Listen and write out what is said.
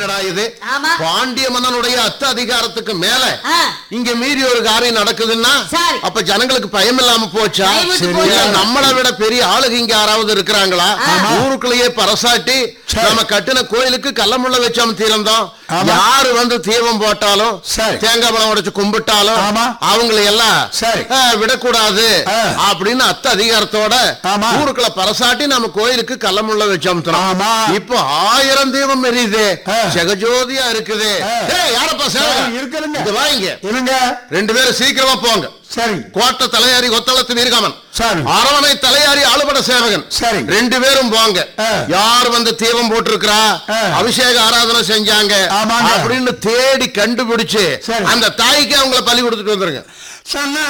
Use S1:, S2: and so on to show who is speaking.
S1: என்னடா இது
S2: ஆமா.
S1: பாண்டிய மன்னனுடைய அத்த அதிகாரத்துக்கு மேல
S2: ஆ.
S1: இங்க மீறி ஒரு காரியம் நடக்குதுன்னா
S2: சரி.
S1: அப்ப ஜனங்களுக்கு பயம் இல்லாம போச்சா
S2: பயம் விட்டு
S1: சரி.
S2: போச்சு.
S1: இல்ல நம்மளை விட பெரிய ஆளுங்க இங்க யாராவது இருக்கிறாங்களா
S2: ஆமா.
S1: ஊருக்குள்ளேயே பரசாட்டி
S3: சரி.
S1: நம்ம கட்டின கோயிலுக்கு கல்லமுள்ள வச்சோம் தீரந்தோம்
S3: ஆமா.
S1: யாரு வந்து தீபம் போட்டாலும்
S3: சரி.
S1: தேங்காய் பழம் உடைச்சு கும்பிட்டாலும்
S3: ஆமா.
S1: அவங்களை எல்லாம்
S3: சரி.
S1: ஆ, விடக்கூடாது
S3: ஆ.
S1: அப்படின்னு அத்த அதிகாரத்தோட
S3: ஆமா.
S1: ஊருக்குள்ள பரசாட்டி நம்ம கோயிலுக்கு கல்லமுள்ள வச்சோம்
S3: ஆமா.
S1: இப்போ ஆயிரம் தீபம் எரியுது
S3: ஆ.
S1: ஜெகஜோதியா இருக்குது
S3: ஆ.
S1: ஏய், யாரப்பா
S3: சரி,
S1: சேவகன்?
S3: இருக்குதுங்க.
S1: இங்க வாங்க
S3: என்னங்க
S1: ரெண்டு பேரும் சீக்கிரமா போங்க
S3: சரி
S1: கோட்டை தலையாரி ஒத்தளத்து வீரகாமன்
S3: சரி
S1: அரவணை தலையாரி ஆளுபட சேவகன்
S3: சரி.
S1: ரெண்டு பேரும் போங்க
S3: ஆ.
S1: யார் வந்து தீபம் போட்டிருக்கிறா
S3: ஆ.
S1: அபிஷேக ஆராதனை செஞ்சாங்க
S3: ஆமாங்க.
S1: அப்படின்னு தேடி கண்டுபிடிச்சு
S3: சரி.
S1: அந்த தாய்க்கு அவங்கள பலி கொடுத்துட்டு வந்துருங்க
S3: சொன்ன